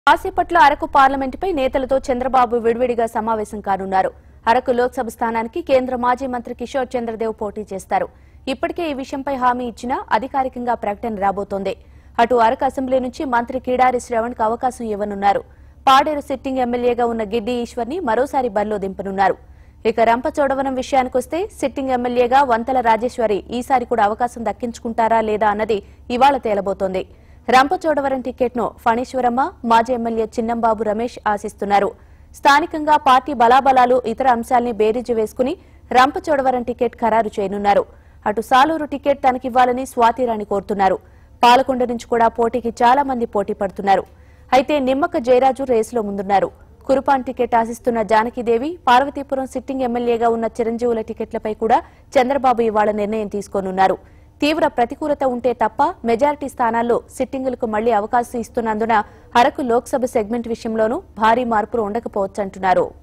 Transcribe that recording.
కాసేపట్లో అరకు పార్లమెంటుపై నేతలతో చంద్రబాబు విడివిడిగా సమావేశం కానున్నారు అరకు లోక్సభ స్థానానికి కేంద్ర మాజీ మంత్రి కిషోర్ చంద్రదేవ్ పోటీ చేస్తారు ఇప్పటికే ఈ విషయంపై హామీ ఇచ్చినా అధికారికంగా ప్రకటన రాబోతోంది అటు అరకు అసెంబ్లీ నుంచి మంత్రి కిడారి శ్రవణ్ కు అవకాశం ఇవ్వనున్నారు పాడేరు సిట్టింగ్ ఎమ్మెల్యేగా ఉన్న గిడ్డి ఈశ్వర్ని మరోసారి బరిలో దింపనున్నారు ఇక రంపచోడవరం విషయానికొస్తే సిట్టింగ్ ఎమ్మెల్యేగా వంతల రాజేశ్వరి ఈసారి కూడా అవకాశం దక్కించుకుంటారా లేదా అన్నది ఇవాళ తేలబోతోంది రంపచోడవరం టికెట్ను ఫణీశ్వరమ్మ మాజీ ఎమ్మెల్యే చిన్నంబాబు రమేష్ ఆశిస్తున్నారు స్థానికంగా పార్టీ బలాబలాలు ఇతర అంశాల్ని బేరీజు వేసుకుని రంపచోడవరం టికెట్ ఖరారు చేయనున్నారు అటు సాలూరు టికెట్ తనకివ్వాలని స్వాతిరాణి కోరుతున్నారు పాలకొండ నుంచి కూడా పోటీకి చాలా మంది పోటీ పడుతున్నారు అయితే నిమ్మక జయరాజు రేసులో ముందున్నారు కురుపాన్ టికెట్ ఆశిస్తున్న జానకిదేవి పార్వతీపురం సిట్టింగ్ ఎమ్మెల్యేగా ఉన్న చిరంజీవుల టికెట్లపై కూడా చంద్రబాబు ఇవాళ నిర్ణయం తీసుకోనున్నారు తీవ్ర ప్రతికూలత ఉంటే తప్ప మెజారిటీ స్థానాల్లో సిట్టింగులకు మళ్లీ అవకాశం ఇస్తున్నందున అరకు లోక్సభ సెగ్మెంట్ విషయంలోనూ భారీ మార్పులు ఉండకపోవచ్చంటున్నారు